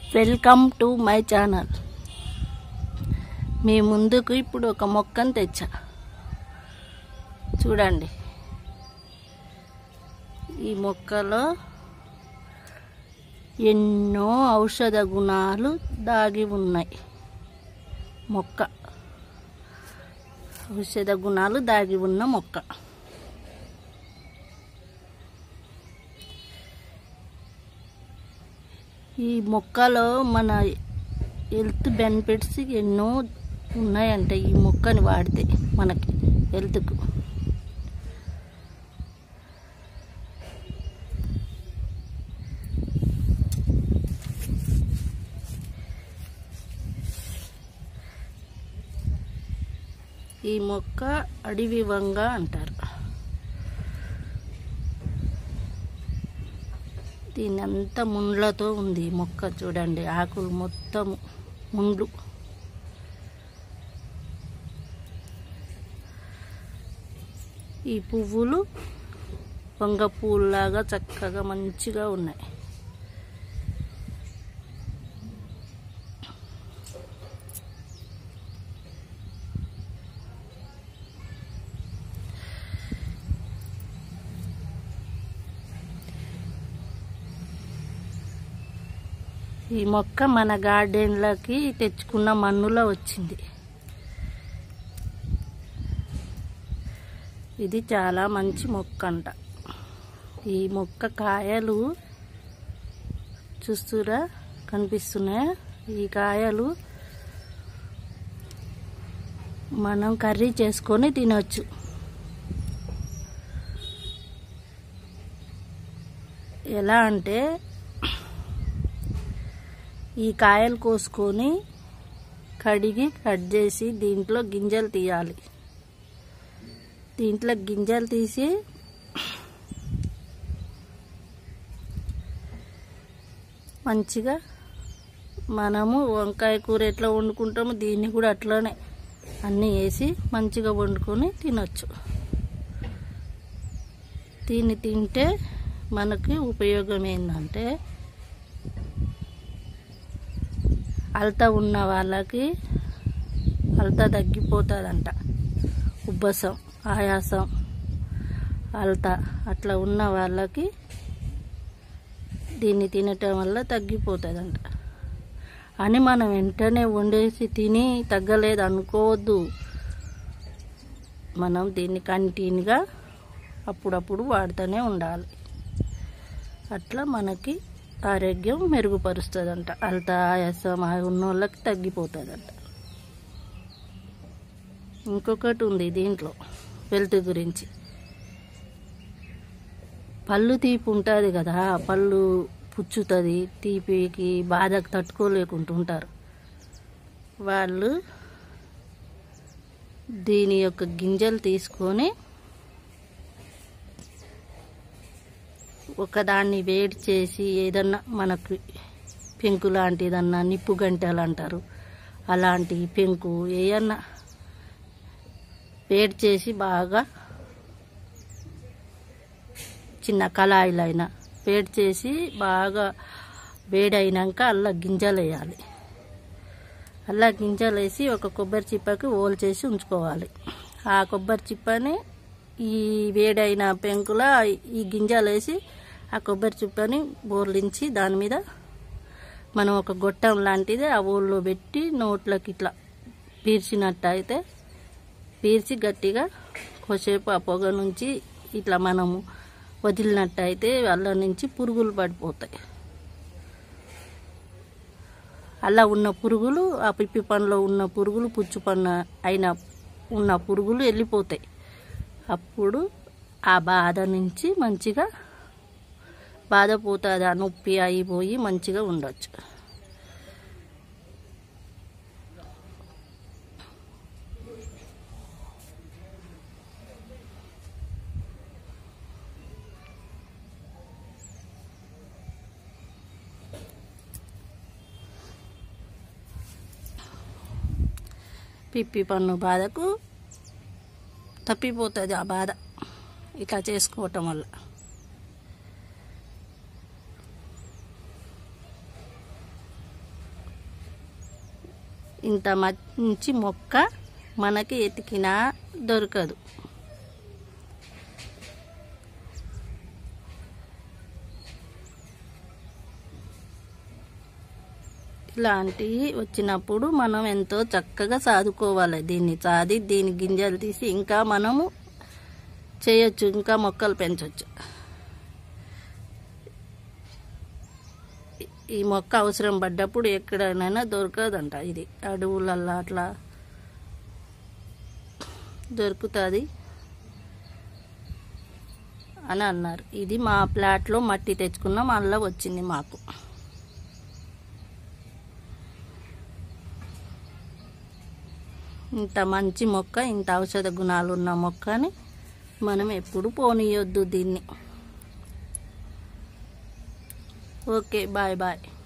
welcome to my channel మీ ముందుకు ఇప్పుడు ఒక మొక్కను తెచ్చా చూడండి ఈ మొక్కలో ఎన్నో ఔషధ గుణాలు దాగి ఉన్నాయి మొక్క ఔషధ గుణాలు దాగి ఉన్న మొక్క ఈ మొక్కలో మన హెల్త్ బెనిఫిట్స్ ఎన్నో ఉన్నాయంట ఈ మొక్కని వాడితే మనకి హెల్త్కు ఈ మొక్క అడవి వంగ అంటారు దీని అంతా ముండ్లతో ఉంది ఈ మొక్క చూడండి ఆకులు మొత్తం ముండ్లు ఈ పువ్వులు వంగ పువ్వులాగా చక్కగా మంచిగా ఉన్నాయి ఈ మొక్క మన గార్డెన్లకి తెచ్చుకున్న మన్నులో వచ్చింది ఇది చాలా మంచి మొక్క అంట ఈ మొక్క కాయలు చూస్తురా కనిపిస్తున్నాయా ఈ కాయలు మనం కర్రీ చేసుకొని తినొచ్చు ఎలా అంటే ఈ కాయలు కోసుకొని కడిగి కట్ చేసి దీంట్లో గింజలు తీయాలి దీంట్లో గింజలు తీసి మంచిగా మనము వంకాయ కూర ఎట్లా వండుకుంటామో దీన్ని కూడా అట్లానే అన్నీ వేసి మంచిగా వండుకొని తినొచ్చు దీన్ని తింటే మనకి ఉపయోగం ఏంటంటే అల్త ఉన్న వాళ్ళకి అల్త తగ్గిపోతుందంట ఉబ్బసం ఆయాసం అల్త అట్లా ఉన్న వాళ్ళకి దీన్ని తినటం వల్ల తగ్గిపోతుందంట అని మనం వెంటనే వండేసి తిని తగ్గలేదు అనుకోవద్దు మనం దీన్ని కంటిన్యూగా అప్పుడప్పుడు వాడుతూనే ఉండాలి అట్లా మనకి ఆరోగ్యం మెరుగుపరుస్తుందంట అల్త ఆయాసం ఉన్న వాళ్ళకి తగ్గిపోతుందంట ఇంకొకటి ఉంది దీంట్లో హెల్త్ గురించి పళ్ళు తీపి ఉంటుంది కదా పళ్ళు పుచ్చుతుంది తీపికి బాధకు తట్టుకోలేకుంటుంటారు వాళ్ళు దీని యొక్క గింజలు తీసుకొని ఒకదాన్ని వేడి చేసి ఏదన్నా మనకు పెంకు లాంటిదన్నా నిప్పు గంటలు అంటారు అలాంటి పెంకు ఏయన్నా వేడి చేసి బాగా చిన్న కళాయిలైనా వేడి చేసి బాగా వేడైనాక అల్లా గింజలు వేయాలి అల్లా గింజలు వేసి ఒక కొబ్బరి చిప్పకి ఓల్ చేసి ఉంచుకోవాలి ఆ కొబ్బరి చిప్పని ఈ వేడైన పెంకుల ఈ గింజలు వేసి ఆ కొబ్బరి చిప్పని బోర్లించి దాని మీద మనం ఒక గొట్టం లాంటిది ఆ ఊళ్ళో పెట్టి నోట్లోకి ఇట్లా పీల్చినట్టు అయితే పీల్చి గట్టిగా కొద్దిసేపు ఆ పొగ నుంచి ఇట్లా మనము వదిలినట్టయితే అల్ల నుంచి పురుగులు పడిపోతాయి అలా ఉన్న పురుగులు ఆ పిప్పి పండ్లో ఉన్న పురుగులు పుచ్చు పన్ను అయిన ఉన్న పురుగులు వెళ్ళిపోతాయి అప్పుడు ఆ బాధ నుంచి మంచిగా బాధ పోతుంది ఆ నొప్పి అయిపోయి మంచిగా ఉండొచ్చు పిప్పి పన్ను బాధకు తప్పిపోతుంది ఆ బాధ ఇట్లా చేసుకోవటం వల్ల ఇంత మంచి మొక్క మనకి ఎతికినా దొరకదు ఇలాంటివి వచ్చినప్పుడు మనం ఎంతో చక్కగా సాదుకోవాలి దీన్ని సాది దీని గింజలు తీసి ఇంకా మనము చేయొచ్చు ఇంకా మొక్కలు పెంచవచ్చు ఈ మొక్క అవసరం పడ్డప్పుడు ఎక్కడైనా దొరకదంట ఇది అడవులల్లో అట్లా దొరుకుతుంది అని అన్నారు ఇది మా ప్లాట్లో మట్టి తెచ్చుకున్నాం అలా వచ్చింది మాకు ఇంత మంచి మొక్క ఇంత ఔషధ గుణాలు ఉన్న మొక్కని మనం ఎప్పుడు పోనీయొద్దు దీన్ని ఓకే బాయ్ బాయ్